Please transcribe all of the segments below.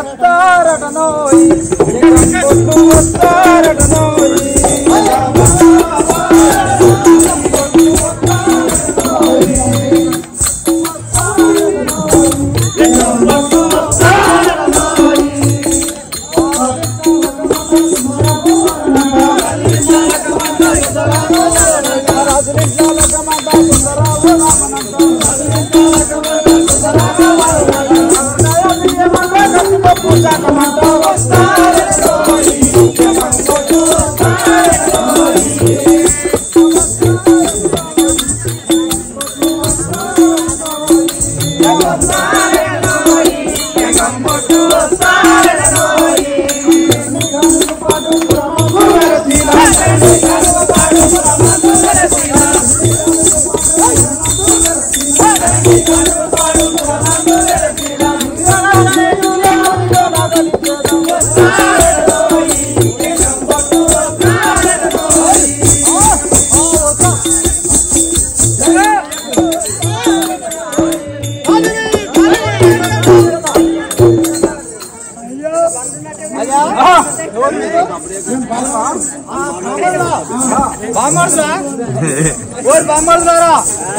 వస్తారటనోయ్ జగన్ కొట్టు వస్తారటనోయ్ బామ్మర్దా ఓరి బామ్మర్దారా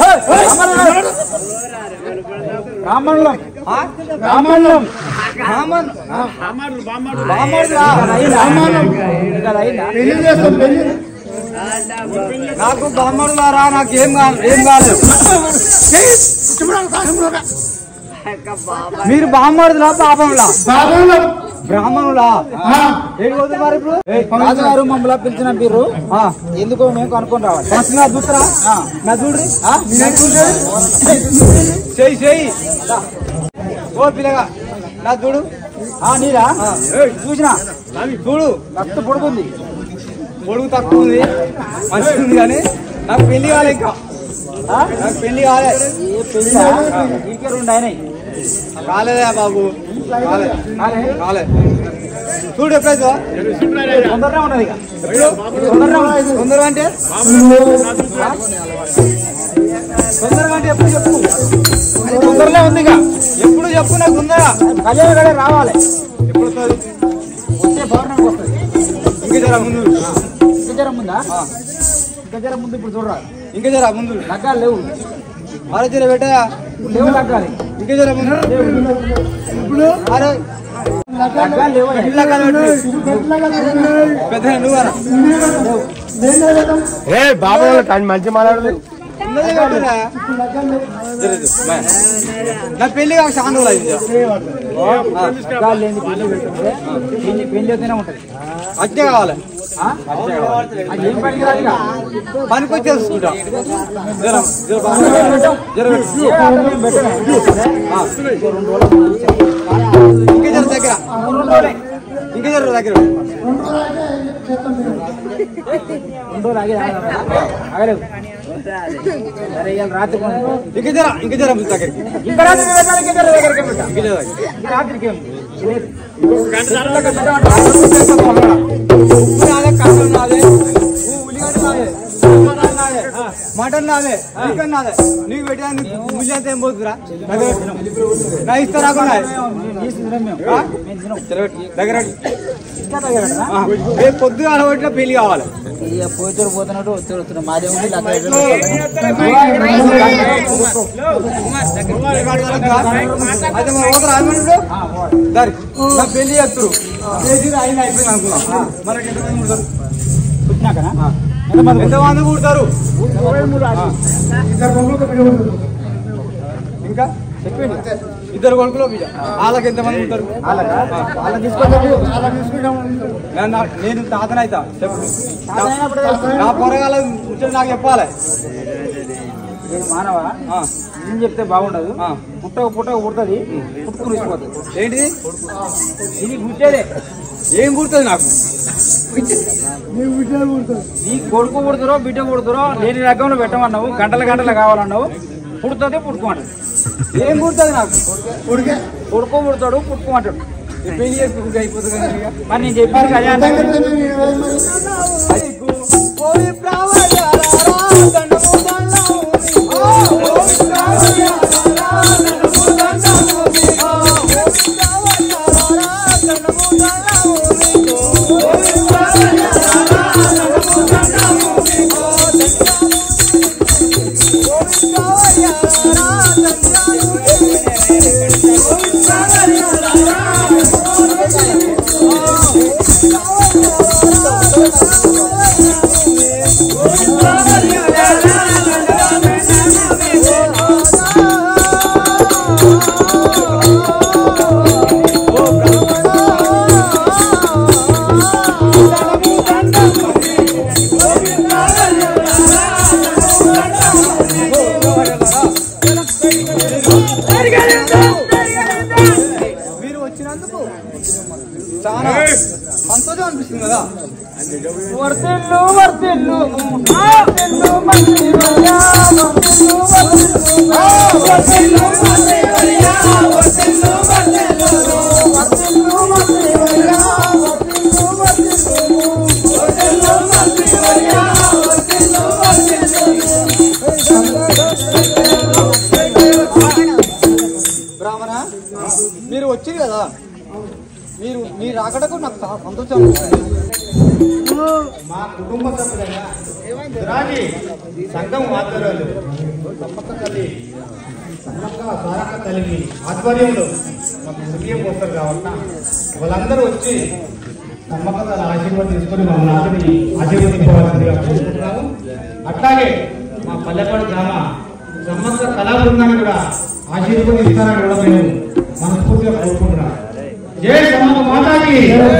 రామణ్యం రామణ్యం రామన్ బామ్మర్దా రామణ్యం పెళ్లి చేస్తాం పెళ్లి నాకు బామ్మర్దారా నాకు ఏం కాదు ఏం కాలేదు మీరు బామ్మర్దులా పాపంలా బ్రాహ్మణులా ఏడు పోతుంది మరి ఇప్పుడు రాజుగారు మమ్మల్ని పిలిచిన మీరు ఎందుకో మేము కనుక్కొని రావాలి ఫస్ట్ నా చూస్తారా నా చూడ్రి చెయ్యి చెయ్యి ఓ పిల్లగా నా చూడు ఆ నీరా చూసినా చూడు రక్త పొడుగుంది పొడుగు తక్కువ ఉంది మంచిగా ఉంది కానీ నాకు పెళ్లి కాలే ఇంకా నాకు పెళ్లి కాలే ఏ పెళ్లి ఇంకే రెండు అయినాయి కాలేదా బాబు కాలే కాలే చూడు ఎప్పుడైతే తొందరగా ఉన్నది ఇక ఎప్పుడు? తొందరగా ఉన్నది. తొందరగా అంటే తొందరగా అంటే ఎప్పుడు చెప్పు అది తొందరగా ఉంది ఇక ఎప్పుడు చెప్పు నాకు తొందరగా కళ్యాణ గడే రావాలి ఎప్పుడు వస్తుంది వచ్చే పౌర్ణమికి వస్తుంది ఇంకా జర ముందు ఇంకా జర ముందా ఇంకా జర ముందు ఇప్పుడు చూడరా ఇంకా జర ముందు లగ్గాలు లేవు అరే జర పెట్టా లేవు లగ్గాలి ఇంకా జర ముందు ఇప్పుడు అరే లగ్గాలు లేవు ఎన్ని లగ్గాలు పెట్టు పెద్ద నువ్వు అరా ఏ బాబు కానీ మంచి మాట్లాడదు ఉన్నదే పెట్టురా. జర జర, బాయ్. నా పెళ్లి కాక చాలా రోజులు అయింది పెళ్లి పెళ్లి అయితేనే ఉంటది అట్టే కావాలి అది ఏం పనికి రాదు ఇక. పనికి వచ్చి తెలుసుకుంటా జర జర బాగా. జర పెట్టు. ఆ. ఇంకా జర దగ్గర ఇంకా జర దగ్గర రెండు రోజులు ఆగే ఆగలేవు సరే ఇవాళ రాత్రి ఇంకా జర ఇంకా జర దగ్గరికి ఇంకా రాత్రి పెట్టాలి, ఇంకా జర దగ్గరికి పెట్టా. ఇంకా జర దగ్గరికి. ఇంకా రాత్రికి ఏం లేదు. ఉప్పు నాదే, కారం నాదే, ఉ- ఉల్లిగడ్డ నాదే, మటన్ నాదే, మటన్ నాదే చికెన్ నాదే నీకు పెట్టా నీకు ముల్లంతా ఏం పోతుందిరా దగ్గర పెట్టు. నా ఇస్తా నాకు నాది. ఆ? జర పెట్టు. దగ్గర పెట్టు. ఆ. రేపు పొద్దుగా అలవట్ల పెళ్లి కావాలి ఇక పోయితోడు పోతున్నట్టు వచ్చాడు వస్తున్నాడు మాదే ఉంది అయితే మన ఓదరు ఆగమనుడు దారి నా పెళ్లి చేస్తారు చేసి అయిన అయిపోయింది అనుకున్నాం మనకి ఎంతమంది పుడతారు ఎంతమంది పుడతారు ఇంకా చెప్పండి ఇద్దరు కొడుకులు బిడ్డ వాళ్ళకి ఎంతమంది ఉంటారు వాళ్ళ నేను తాతనైతా చెప్పు నా- నా పొరగాల ముచ్చట నాకు చెప్పాలి నేను మానవ ఆ, ఏం చెప్తే బాగుండదు ఆ. పుట్టక పుట్టక పుడుతుంది పుట్టుకుని ఇచ్చిపోతుంది ఏంటిది ఇది పుట్టేదే ఏం పుడుతుంది నాకు నీ కొడుకు పుడుతురో బిడ్డ పుడుతురో లేని రకంలో పెట్టమన్నావు గంటల గంటలు కావాలన్నావు పుడుతుంది పుట్టుకోమంటాడు ఏం పుడుతుంది నాకు కొడుకు పుడతాడు పుట్టుకోమంటాడు ఈ పెళ్లి చేసుకుంటే అయిపోతుంది కదా ఇక. మరి నేను చెప్పాను కదా అంటే అదిగో, పోయి ప్రావయ్యారా, దండము దండము నీకు. పోయి ప్రావయ్యారా, దండము దండము నీకు. పోయి ప్రావయ్యారా, మీరు వచ్చినందుకు చాలా సంతోషం అనిపిస్తుంది కదా వర్తిల్లు వర్తిల్లు వర్తిల్లు మంచివయ్యా, వర్తిల్లు వర్తిల్లు వర్తిల్లు మంచివయ్యా, వర్తిల్లు వర్తిల్లు వర్తిల్లు మంచివయ్యా, వర్తిల్లు వర్తిల్లు వర్తిల్లు మంచివయ్యా, వర్తిల్లు బ్రాహ్మణ మీరు వచ్చింది కదా మీరు మీ రాకడకు నాకు చాలా సంతోషం అనిపిస్తుంది. మా కుటుంబ సభ్యులైన రాజీ సంఘం ఆధ్వర్యంలో సమ్మక్క తల్లి సమ్మక్క సారక్క తల్లి ఆధ్వర్యంలో మాకు సుఖీయం పోస్తారు కాబట్టి వాళ్ళందరూ వచ్చి సమ్మక్క తల్లి ఆశీర్వాదం తీసుకొని మమ్మల్ని అందరినీ ఆశీర్వదించవలసిందిగా కోరుకుంటున్నాము అట్లాగే మా పల్లెపాడు గ్రామ సమ్మక్క కళా బృందాన్ని కూడా ఆశీర్వదిస్తారని కూడా మేము మనస్ఫూర్తిగా కోరుకుంటున్నాం జై సమ్మక్క మాతాజీ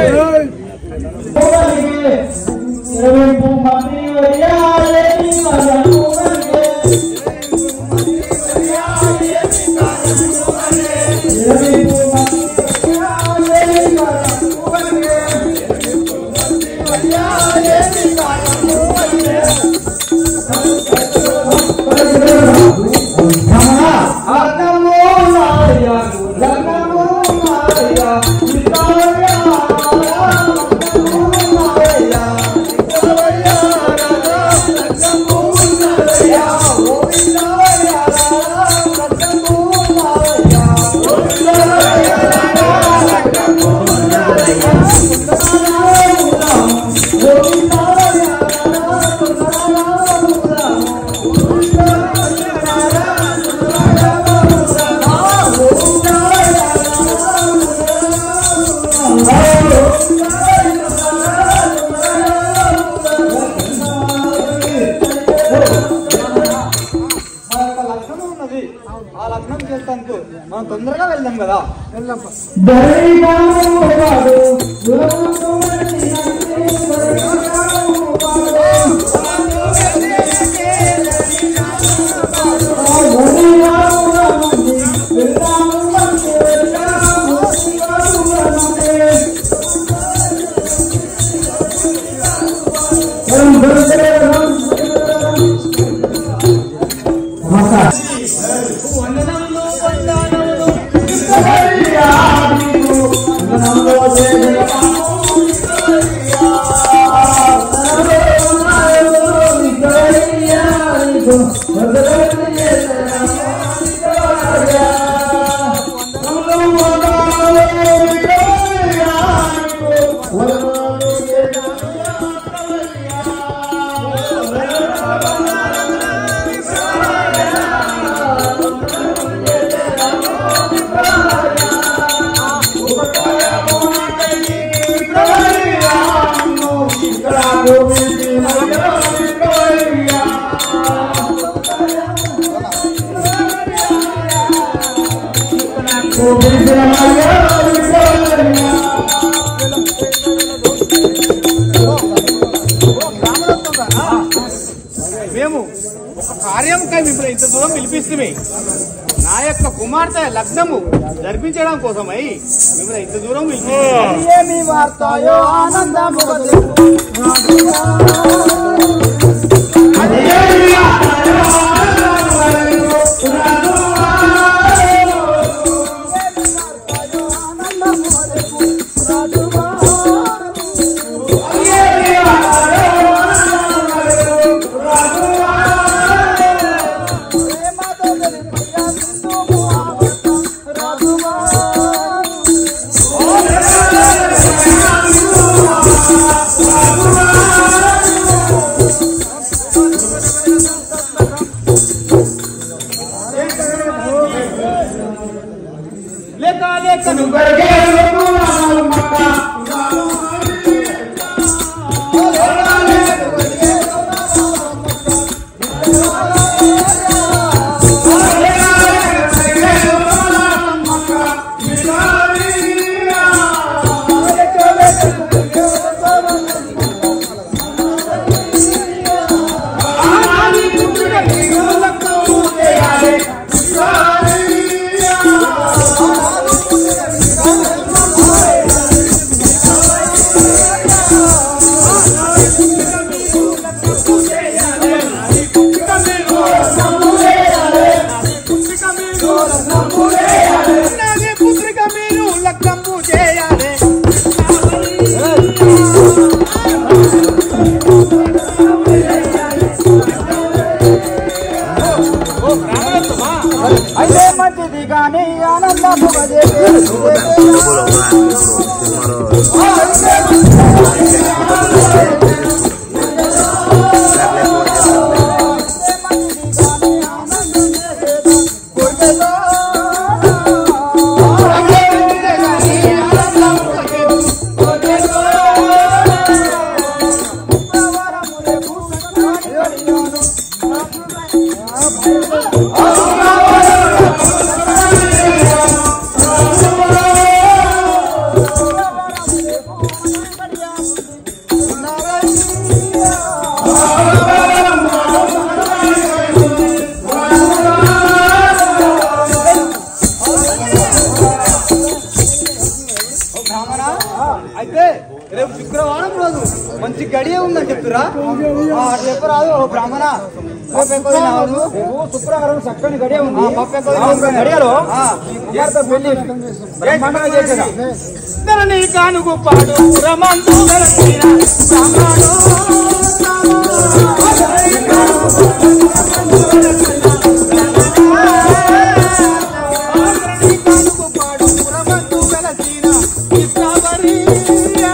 మా యొక్క లగ్నం ఉన్నది ఆ లగ్నం చేస్తానికి మనం తొందరగా వెళ్దాం కదా వెళ్దాం మేము ఒక కార్యముకై మిమ్మల్ని ఇంత దూరం పిలిపిస్తుంది నా యొక్క కుమార్తె లగ్నము జరిపించడం కోసమై మిమ్మల్ని ఇంత దూరం పిలిపిస్తుంది ఏమి వార్తాయో ఆనందము రాజుమా బ్రాహ్మణ అయితే రేపు శుక్రవారం రోజు మంచి గడియ ఉందని చెప్తురా చెప్పరాదు ఓ బ్రాహ్మణ పప్పు ఎక్కువ తినావు? రేపు శుక్రవారం చక్కని గడియ ఉంది ఆ, పప్పు ఎక్కువ ఆ తినావు? గడియలో ఆ. ఈ కుమార్తె పెళ్లి బ్రహ్మాండంగా చేసేదా ధరణి కానుగు పాడు రమందు వెలసిన బ్రాహ్మణు ధరణి కానుగు పాడు రమందు వెలసిన విశ్రావరీయ.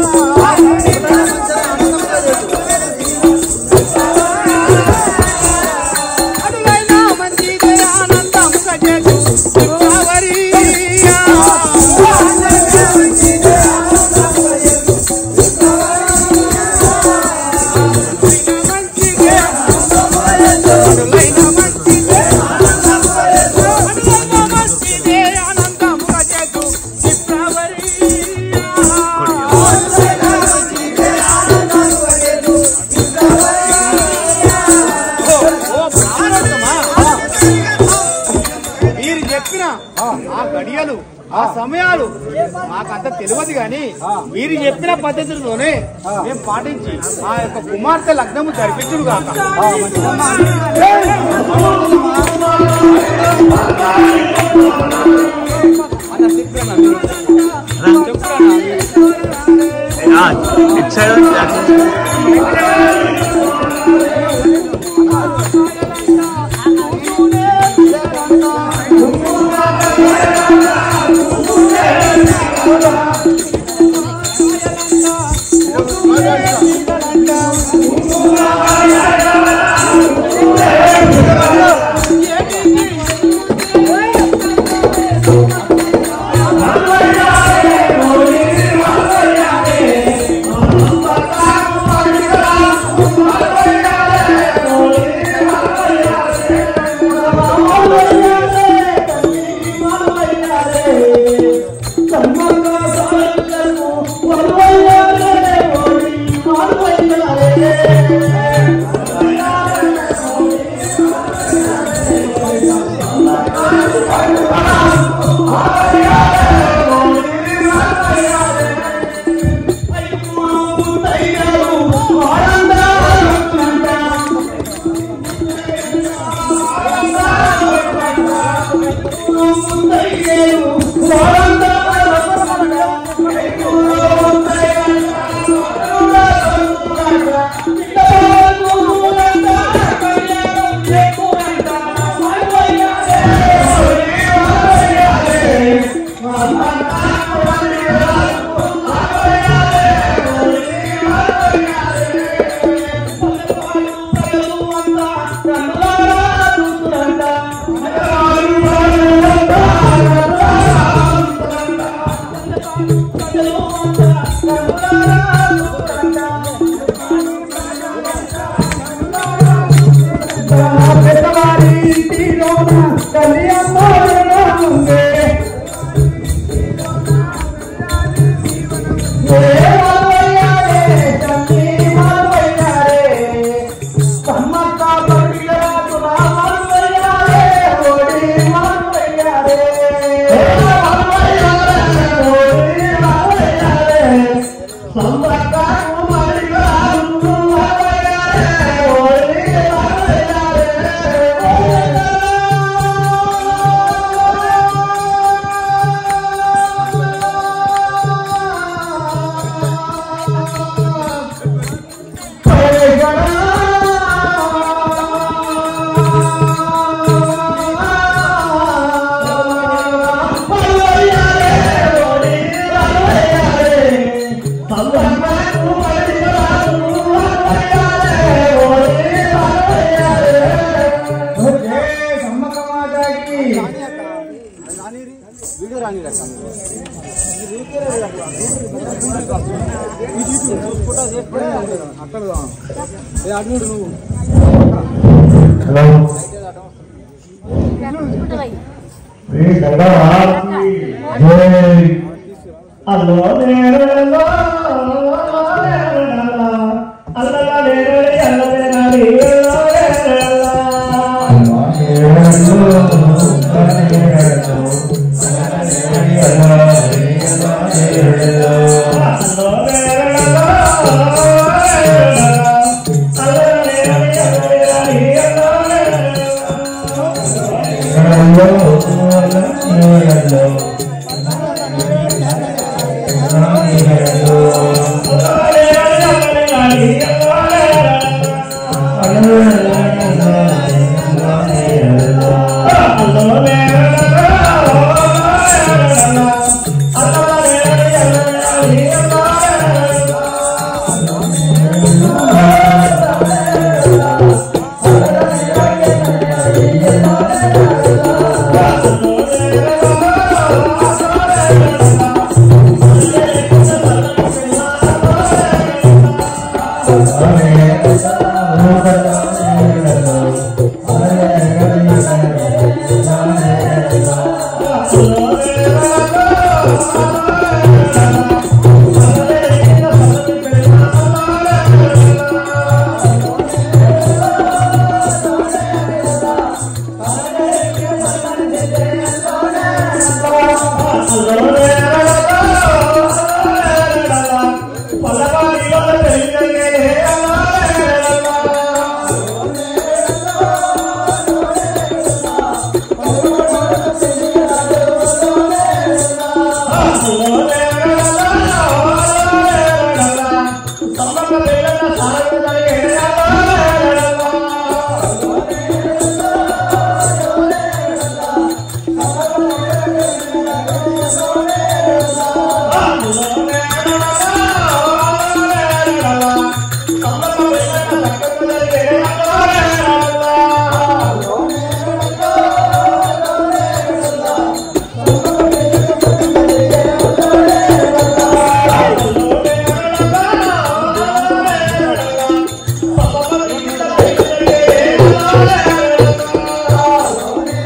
అడుగైనా మంచిదే ఆనందముగా చేసు విశ్రావరీయ. మీరు చెప్పిన ఆ గడియలు ఆ సమయాలు మాకంత తెలియదు కానీ మీరు చెప్పిన పద్ధతులతోనే మేము పాటించి ఆ యొక్క కుమార్తె లగ్నము జరిపించుడు కాక ఇటు సైడ్ Bye. హలో శ్రీ గంగారాత్రి జై అల్లో నేరలో అల్లలా నేరలి అల్లనేరలి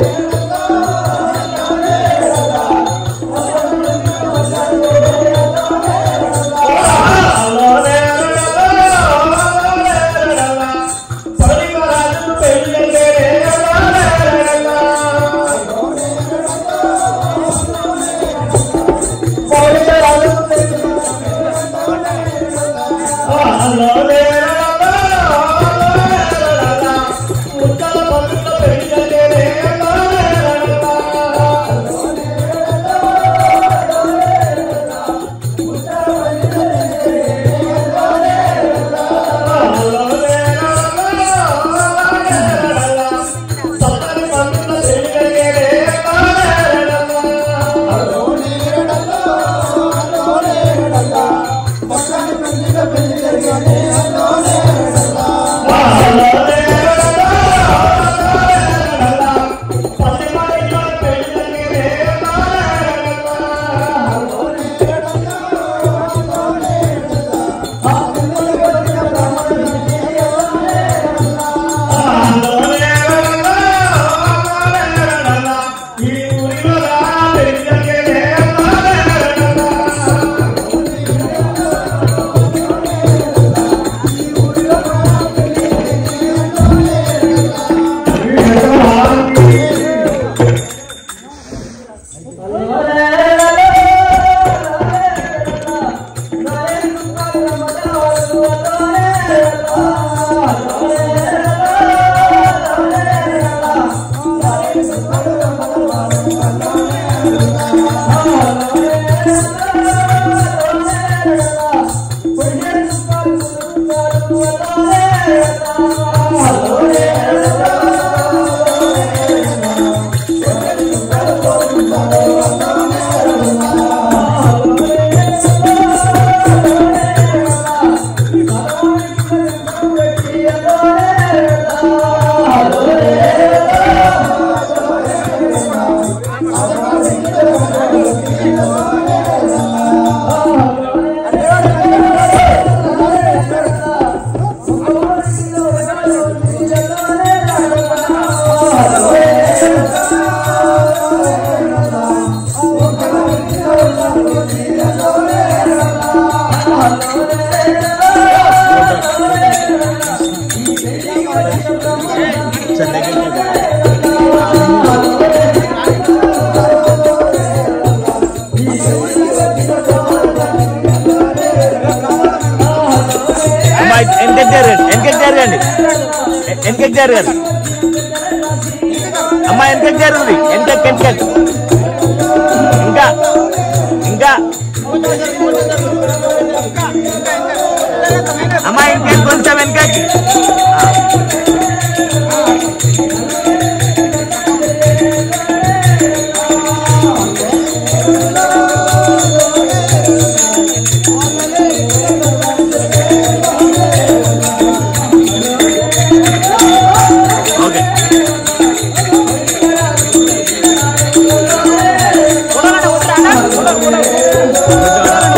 ఆ వెనకకి జరగండి వెనకకి జరగండి వెనకకి జరగండి అమ్మ వెనకకి జరుగుంది వెనకకి వెనకకి ఇంకా ఇంకా అమ్మ ఇంకెంత కొంచెం వెనకకి ఓకే చూడాలంటే వద్దురా అన్న. చూడాలి, చూడాలి.